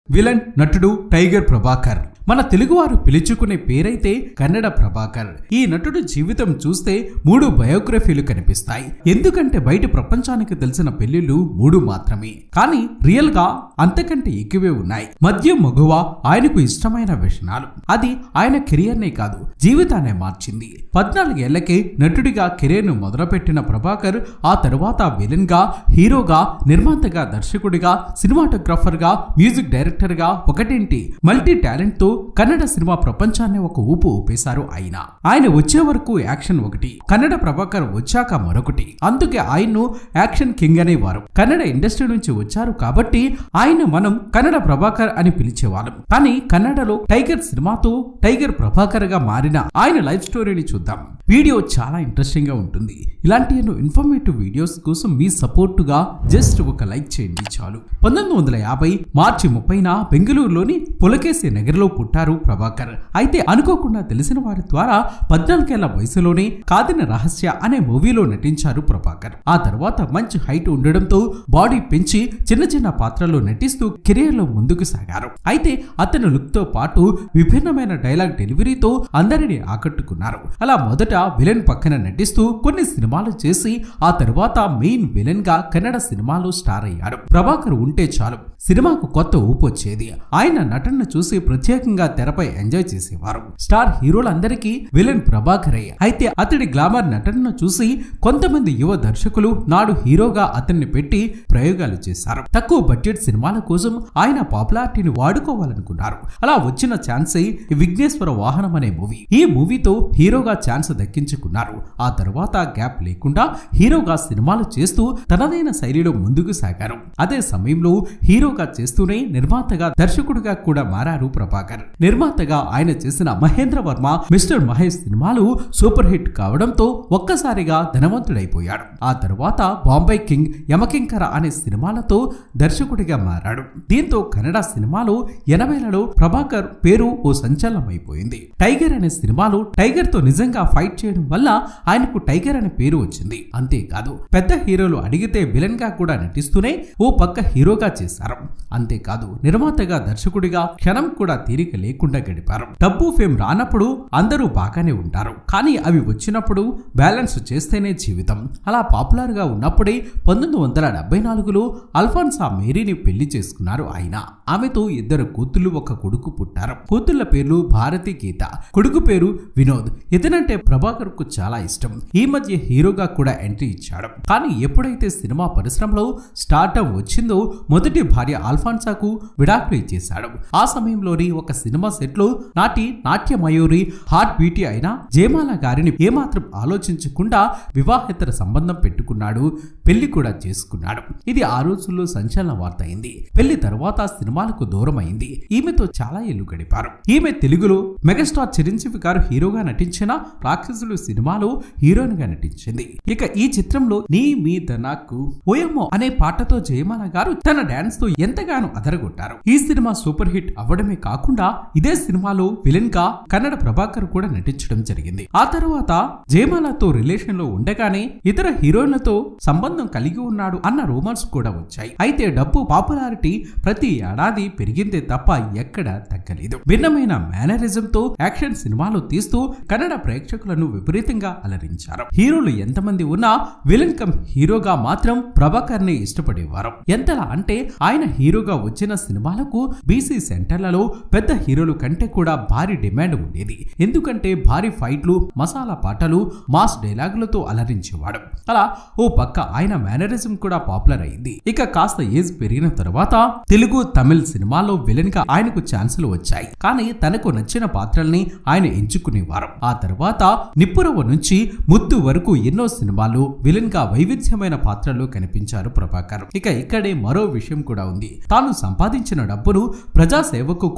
villain నటుడు tiger Prabhakar మన తెలుగువారు పిలుచుకునే పేరైతే కన్నడ ప్రభాకర్ ఈ నటుడు జీవితం చూస్తే మూడు బయోగ్రఫీలు కనిపిస్తాయి ఎందుకంటే బయట ప్రపంచానికి తెలిసిన పెళ్లిళ్ళు మూడు మాత్రమే కానీ రియల్ గా అంతకంటే ఎక్కువే ఉన్నాయి మద్యం మగువ ఆయనకు ఇష్టమైన వ్యసనాలు అది ఆయన కెరియర్ నే కాదు జీవితాన్నే మార్చింది పద్నాలుగేళ్లకే నటుడిగా కెరీర్ ను మొదలుపెట్టిన ప్రభాకర్ ఆ తరువాత విలన్ గా హీరోగా నిర్మాతగా దర్శకుడిగా సినిమాటోగ్రాఫర్ గా మ్యూజిక్ డైరెక్టర్ గా ఒకటేంటి మల్టీ టాలెంట్ తో కన్నడ సినిమా ప్రపంచాన్ని ఒక ఊపు ఊపేశారు ఆయన ఆయన వచ్చే వరకు యాక్షన్ ఒకటి కన్నడ ప్రభాకర్ వచ్చాక మరొకటి అందుకే ఆయన్ను యాక్షన్ కింగ్ అనేవారు కన్నడ ఇండస్ట్రీ నుంచి వచ్చారు కాబట్టి ఆయన మనం కన్నడ ప్రభాకర్ అని పిలిచేవాళ్ళం కానీ కన్నడలో టైగర్ సినిమాతో టైగర్ ప్రభాకర్ గా మారిన ఆయన లైఫ్ స్టోరీని చూద్దాం వీడియో చాలా ఇంట్రెస్టింగ్ గా ఉంటుంది ఇలాంటి ఎన్నో ఇన్ఫర్మేటివ్ వీడియోస్ కోసం మీ సపోర్టుగా జస్ట్ ఒక లైక్ చేయండి చాలు పంతొమ్మిది వందల యాభై మార్చి ముప్పైన బెంగళూరులోని పులకేసి నగర్లో పుట్టారు ప్రభాకర్ అయితే అనుకోకుండా తెలిసిన వారి ద్వారా పద్నాలుగేళ్ల వయసులోనే కాదిన రహస్య అనే మూవీలో నటించారు ప్రభాకర్ ఆ తర్వాత మంచి హైట్ ఉండడంతో బాడీ పెంచి చిన్న చిన్న పాత్రల్లో నటిస్తూ కెరీర్ లో ముందుకు సాగారు అయితే అతని లుక్ తో పాటు విభిన్నమైన డైలాగ్ డెలివరీతో అందరినీ ఆకట్టుకున్నారు అలా మొదట విలన్ పక్కన నటిస్తూ కొన్ని సినిమాలు చేసి ఆ తరువాత మెయిన్ విలన్ గా కన్నడ సినిమాలో స్టార్ అయ్యాడు ప్రభాకర్ ఉంటే చాలు సినిమాకు కొత్త ఊపు వచ్చేది ఆయన నటనను చూసి ప్రత్యేకంగా తెరపై ఎంజాయ్ చేసేవారు స్టార్ హీరోలందరికీ విలన్ ప్రభాకరే అయితే అతడి గ్లామర్ నటనను చూసి కొంతమంది యువ దర్శకులు నాడు హీరోగా అతన్ని పెట్టి ప్రయోగాలు చేశారు తక్కువ బడ్జెట్ సినిమాల కోసం ఆయన పాపులారిటీని వాడుకోవాలనుకున్నారు అలా వచ్చిన ఛాన్సే విఘ్నేశ్వర వాహనం అనే మూవీ ఈ మూవీతో హీరోగా ఛాన్స్ దక్కించుకున్నారు ఆ తర్వాత గ్యాప్ లేకుండా హీరోగా సినిమాలు చేస్తూ తనదైన శైలిలో ముందుకు సాగారు అదే సమయంలో హీరోగా చేస్తూనే నిర్మాతగా దర్శకుడిగా కూడా మారారు ప్రభాకర్ నిర్మాతగా ఆయన చేసిన మహేంద్ర వర్మ మిస్టర్ మహేష్ సినిమాలు సూపర్ హిట్ కావడంతో ఒక్కసారిగా ధనవంతుడైపోయాడు ఆ తర్వాత బాంబే కింగ్ యమకింకర అనే సినిమాలతో దర్శకుడిగా మారాడు దీంతో కన్నడ సినిమాలో ఎనభైలలో ప్రభాకర్ పేరు ఓ సంచలనమైపోయింది టైగర్ అనే సినిమాలో టైగర్ తో నిజంగా ఫైట్ చేయడం వల్ల ఆయనకు టైగర్ అనే పేరు వచ్చింది అంతేకాదు పెద్ద హీరోలు అడిగితే విలన్ గా కూడా నటిస్తూనే ఓ పక్క హీరోగా చేశారు అంతేకాదు నిర్మాతగా దర్శకుడిగా క్షణం కూడా తీరిక లేకుండా గడిపారు డబ్బు ఫేమ్ రానప్పుడు అందరూ బాగానే ఉంటారు కానీ అవి వచ్చినప్పుడు బ్యాలెన్స్ చేస్తేనే జీవితం అలా పాపులర్ గా ఉన్నప్పుడే పంతొమ్మిది వందల డెబ్బై నాలుగులో అల్ఫాన్సా మేరీని పెళ్లి చేసుకున్నారు ఆయన ఆమెతో ఇద్దరు కూతుళ్ళు ఒక కొడుకు పుట్టారు కూతుళ్ళ పేర్లు భారతి గీత కొడుకు పేరు వినోద్ ఇతనంటే ప్రభాకర్ కు చాలా ఇష్టం ఈ మధ్య హీరోగా కూడా ఎంట్రీ ఇచ్చాడు కానీ ఎప్పుడైతే సినిమా పరిశ్రమలో స్టార్టం వచ్చిందో మొదటి భార్య ఆల్ఫాన్సాకు విడాకులు ఇచ్చేశాడు ఆ సమయంలోని ఒక సినిమా సెట్ లో నాటి నాట్య మయూరి హార్ట్ బ్యూటీ అయిన జయమాల గారిని ఏమాత్రం ఆలోచించకుండా వివాహేతర సంబంధం పెట్టుకున్నాడు పెళ్లి కూడా చేసుకున్నాడు ఇది ఆ రోజుల్లో సంచలన వార్త అయింది పెళ్లి తర్వాత సినిమాలకు దూరం అయింది ఈమెతో చాలా ఏళ్లు గడిపారు ఈమె తెలుగులో మెగాస్టార్ చిరంజీవి గారు హీరోగా నటించిన రాక్షసులు సినిమాలో హీరోయిన్ గా నటించింది ఇక ఈ చిత్రంలో నీ మీద నాకు ఓయమ్మో అనే పాటతో జయమాల గారు తన డాన్స్ తో ఎంతగానో అదరగొట్టారు ఈ సినిమా సూపర్ హిట్ అవ్వడమే కాకుండా ఇదే సినిమాలో విలన్ గా కన్నడ ప్రభాకర్ కూడా నటించడం జరిగింది ఆ తర్వాత జయమాలతో రిలేషన్ లో ఉండగానే ఇతర హీరోయిన్లతో సంబంధం కలిగి ఉన్నాడు అన్న రూమర్స్ కూడా వచ్చాయి అయితే డబ్బు పాపులారిటీ ప్రతి ఏడాది పెరిగిందే తప్ప ఎక్కడ తగ్గలేదు భిన్నమైన మేనరిజం తో యాక్షన్ సినిమాలు తీస్తూ కన్నడ ప్రేక్షకులను విపరీతంగా అలరించారు హీరోలు ఎంతమంది ఉన్నా విలన్ కమ్ హీరోగా మాత్రం ప్రభాకర్ ని ఇష్టపడేవారు ఎంతలా అంటే ఆయన హీరోగా వచ్చిన సినిమాలకు బీసీ సెంటర్లలో పెద్ద హీరోలు కంటే కూడా భారీ డిమాండ్ ఉండేది ఎందుకంటే భారీ ఫైట్లు మసాలా పాటలు మాస్ డైలాగులతో అలరించేవాడు అలా ఓ పక్క ఆయన మేనరిజం కూడా పాపులర్ అయింది ఇక కాస్త ఏజ్ పెరిగిన తర్వాత తెలుగు తమిళ్ సినిమాల్లో విలన్ గా ఆయనకు ఛాన్సులు వచ్చాయి కానీ తనకు నచ్చిన పాత్రల్ని ఆయన ఎంచుకునేవారు ఆ తర్వాత నిప్పురవ నుంచి ముద్దు వరకు ఎన్నో సినిమాలు విలన్ గా వైవిధ్యమైన పాత్రల్లో కనిపించారు ప్రభాకర్ ఇక ఇక్కడే మరో విషయం కూడా ఉంది తాను సంపాదించిన డబ్బును ప్రజాసేవకు కూడా ఉపయోగించారు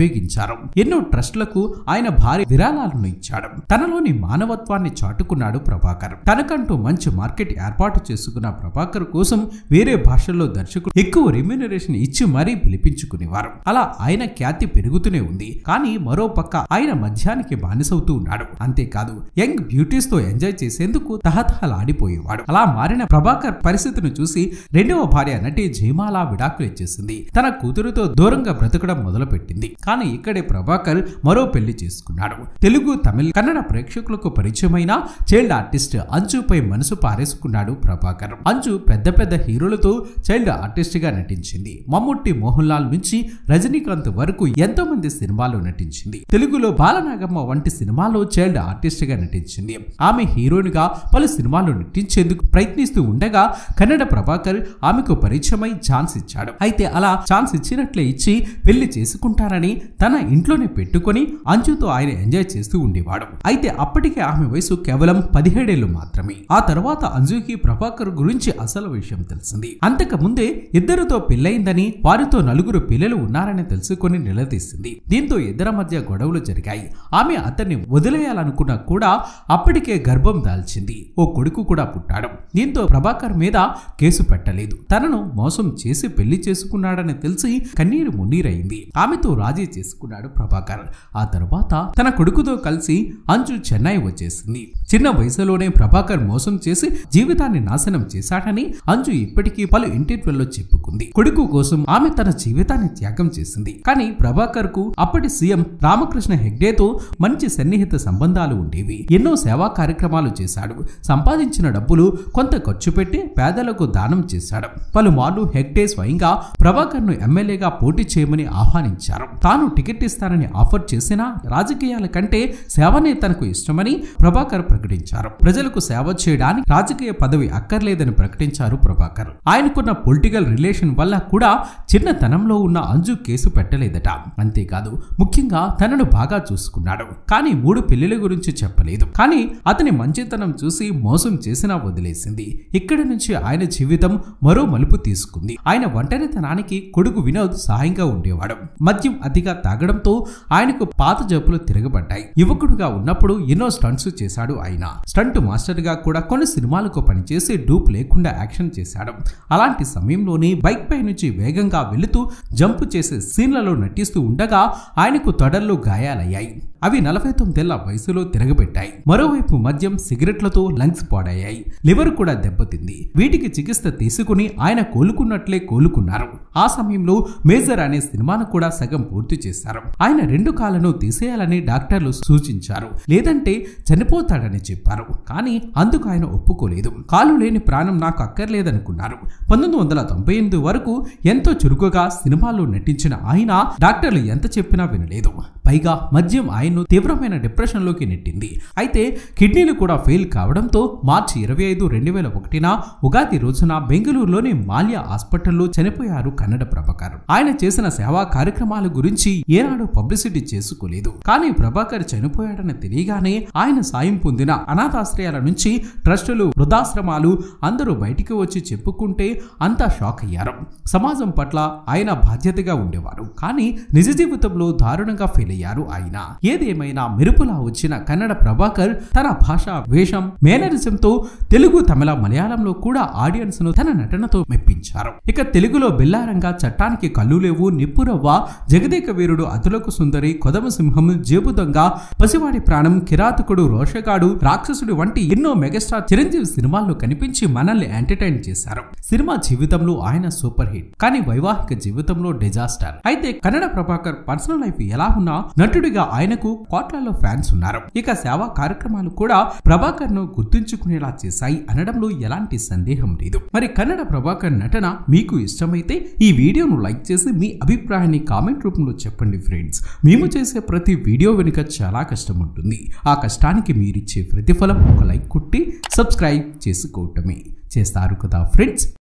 ఉపయోగించారు ఎన్నో ట్రస్టులకు ఆయన భారీ విరాళాలను ఇచ్చాడు తనలోని మానవత్వాన్ని చాటుకున్నాడు ప్రభాకర్ తనకంటూ మంచి మార్కెట్ ఏర్పాటు చేసుకున్న ప్రభాకర్ కోసం వేరే భాషల్లో దర్శకుడు ఎక్కువ రెమ్యూనరేషన్ ఇచ్చి మరీ పిలిపించుకునేవారు అలా ఆయన ఖ్యాతి పెరుగుతూనే ఉంది కానీ మరో పక్క ఆయన మద్యానికి బానిసవుతూ ఉన్నాడు అంతేకాదు యంగ్ బ్యూటీస్ తో ఎంజాయ్ చేసేందుకు తహతహలాడిపోయేవాడు అలా మారిన ప్రభాకర్ పరిస్థితిని చూసి రెండవ భార్య నటి జయమాల విడాకులు ఇచ్చేసింది తన కూతురుతో దూరంగా బ్రతకడం మొదలుపెట్టింది కానీ ఇక్కడే ప్రభాకర్ మరో పెళ్లి చేసుకున్నాడు తెలుగు తమిళ కన్నడ ప్రేక్షకులకు పరిచయమైన చైల్డ్ ఆర్టిస్ట్ అంజుపై మనసు పారేసుకున్నాడు ప్రభాకర్ అంజు పెద్ద పెద్ద హీరోలతో చైల్డ్ ఆర్టిస్ట్ గా నటించింది మమ్ముట్టి మోహన్ లాల్ నుంచి రజనీకాంత్ వరకు ఎంతో మంది సినిమాల్లో నటించింది తెలుగులో బాలనాగమ్మ వంటి సినిమాలో చైల్డ్ ఆర్టిస్ట్ గా నటించింది ఆమె హీరోయిన్ గా పలు సినిమాల్లో నటించేందుకు ప్రయత్నిస్తూ ఉండగా కన్నడ ప్రభాకర్ ఆమెకు పరిచయమై ఛాన్స్ ఇచ్చాడు అయితే అలా ఛాన్స్ ఇచ్చినట్లే ఇచ్చి పెళ్లి చేసుకుంటారని తన ఇంట్లోనే పెట్టుకొని అంజుతో ఆయన ఎంజాయ్ చేస్తూ ఉండేవాడు అయితే అప్పటికే ఆమె వయసు కేవలం పదిహేడేళ్లు మాత్రమే ఆ తర్వాత అంజుకి ప్రభాకర్ గురించి అసలు విషయం తెలిసింది అంతకు ముందే ఇద్దరితో పెళ్లైందని వారితో నలుగురు పిల్లలు ఉన్నారని తెలుసుకొని నిలదీసింది దీంతో ఇద్దరి మధ్య గొడవలు జరిగాయి ఆమె అతన్ని వదిలేయాలనుకున్నా కూడా అప్పటికే గర్భం దాల్చింది ఓ కొడుకు కూడా పుట్టాడు దీంతో ప్రభాకర్ మీద కేసు పెట్టలేదు తనను మోసం చేసి పెళ్లి చేసుకున్నాడని తెలిసి కన్నీరు మున్నీరైంది ఆమెతో రాజీ చేసుకున్నాడు ప్రభాకర్ ఆ తర్వాత తన కొడుకుతో కలిసి అంజు చెన్నై వచ్చేసింది చిన్న వయసులోనే ప్రభాకర్ మోసం చేసి జీవితాన్ని నాశనం చేశాడని అంజు ఇప్పటికీ పలు ఇంటర్వ్యూల్లో చెప్పుకుంది కొడుకు కోసం ఆమె తన జీవితాన్ని త్యాగం చేసింది కానీ ప్రభాకర్ కు అప్పటి సీఎం రామకృష్ణ హెగ్డేతో మంచి సన్నిహిత సంబంధాలు ఉండేవి ఎన్నో సేవా కార్యక్రమాలు చేశాడు సంపాదించిన డబ్బులు కొంత ఖర్చు పెట్టి పేదలకు దానం చేశాడు పలుమార్లు హెగ్డే స్వయంగా ప్రభాకర్ ను ఎమ్మెల్యేగా పోటీ చేయమని ఆహ్వానించారు తాను టికెట్ ఇస్తానని ఆఫర్ చేసినా రాజకీయాల కంటే సేవనే తనకు ఇష్టమని ప్రభాకర్ ప్రకటించారు ప్రజలకు సేవ చేయడానికి రాజకీయ పదవి అక్కర్లేదని ప్రకటించారు ప్రభాకర్ ఆయనకున్న పొలిటికల్ రిలేషన్ వల్ల కూడా చిన్నతనంలో ఉన్న అంజు కేసు పెట్టలేదట అంతేకాదు ముఖ్యంగా తనను బాగా చూసుకున్నాడు కానీ మూడు పెళ్లిల గురించి చెప్పలేదు కానీ అతని మంచితనం చూసి మోసం చేసినా వదిలేసింది ఇక్కడి నుంచి ఆయన జీవితం మరో మలుపు తీసుకుంది ఆయన ఒంటరితనానికి కొడుకు వినోద్ సహాయంగా ఉండేవాడు మద్యం అతిగా తాగడంతో ఆయనకు పాత జబ్బులు తిరగబడ్డాయి యువకుడుగా ఉన్నప్పుడు ఎన్నో స్టంట్స్ చేశాడు ఆయన స్టంట్ మాస్టర్ గా కూడా కొన్ని సినిమాలకు పనిచేసి డూప్ లేకుండా యాక్షన్ చేశాడు అలాంటి సమయంలోనే బైక్ పై నుంచి వేగంగా వెళుతూ జంప్ చేసే సీన్లలో నటిస్తూ ఉండగా ఆయనకు తొడల్లో గాయాలయ్యాయి అవి నలభై తొమ్మిదేళ్ల వయసులో తిరగబెట్టాయి మరోవైపు మద్యం సిగరెట్లతో లంగ్స్ పాడయ్యాయి లివర్ కూడా దెబ్బతింది వీటికి చికిత్స తీసుకుని ఆయన కోలుకున్నట్లే కోలుకున్నారు ఆ సమయంలో మేజర్ అనే సినిమాను కూడా సగం పూర్తి చేశారు ఆయన రెండు కాళ్ళను తీసేయాలని డాక్టర్లు సూచించారు లేదంటే చనిపోతాడని చెప్పారు కానీ అందుకు ఆయన ఒప్పుకోలేదు కాలు లేని ప్రాణం నాకు అక్కర్లేదనుకున్నారు పంతొమ్మిది వందల తొంభై ఎనిమిది వరకు ఎంతో చురుకుగా సినిమాల్లో నటించిన ఆయన డాక్టర్లు ఎంత చెప్పినా వినలేదు పైగా మద్యం ఆయన్ను తీవ్రమైన డిప్రెషన్లోకి నెట్టింది అయితే కిడ్నీలు కూడా ఫెయిల్ కావడంతో మార్చి ఇరవై ఐదు రెండు వేల ఒకటిన ఉగాది రోజున బెంగళూరులోని మాల్యా హాస్పిటల్లో చనిపోయారు కన్నడ ప్రభాకర్ ఆయన చేసిన సేవా కార్యక్రమాల గురించి ఏనాడు పబ్లిసిటీ చేసుకోలేదు కానీ ప్రభాకర్ చనిపోయాడని తెలియగానే ఆయన సాయం పొందిన అనాథాశ్రయాల నుంచి ట్రస్టులు వృద్ధాశ్రమాలు అందరూ బయటికి వచ్చి చెప్పుకుంటే అంతా షాక్ అయ్యారు సమాజం పట్ల ఆయన బాధ్యతగా ఉండేవారు కానీ నిజ జీవితంలో దారుణంగా ఫెయిల్ అయ్యారు ఆయన ఏదేమైనా మెరుపులా వచ్చిన కన్నడ ప్రభాకర్ తన భాష వేషం మేనరిజంతో తెలుగు తమిళ మలయాళంలో కూడా ఆడియన్స్ ను తన నటనతో మెప్పించారు ఇక తెలుగులో బిల్లారంగా చట్టానికి కళ్ళు లేవు నిప్పురవ్వ జగదేక వీరుడు అతులకు సుందరి కొదమ సింహం జేబు దొంగ పసివాడి ప్రాణం కిరాతకుడు రోషగాడు రాక్షసుడు వంటి ఎన్నో మెగాస్టార్ చిరంజీవి సినిమాల్లో కనిపించి మనల్ని ఎంటర్టైన్ చేశారు సినిమా జీవితంలో ఆయన సూపర్ హిట్ కానీ వైవాహిక జీవితంలో డిజాస్టర్ అయితే కన్నడ ప్రభాకర్ పర్సనల్ లైఫ్ ఎలా ఉన్నా నటుడిగా ఆయనకు కోట్లలో ఫ్యాన్స్ ఉన్నారు ఇక సేవా కార్యక్రమాలు కూడా ప్రభాకర్ ను గుర్తుంచుకునేలా చేశాయి అనడంలో ఎలాంటి సందేహం లేదు మరి కన్నడ ప్రభాకర్ నటన మీకు ఇష్టమైతే ఈ వీడియోను లైక్ చేసి మీ అభిప్రాయాన్ని కామెంట్ రూపంలో చెప్పండి ఫ్రెండ్స్ మేము చేసే ప్రతి వీడియో వెనుక చాలా కష్టం ఉంటుంది ఆ కష్టానికి మీరిచ్చే ప్రతిఫలం ఒక లైక్ కొట్టి సబ్స్క్రైబ్ చేసుకోవటమే చేస్తారు కదా ఫ్రెండ్స్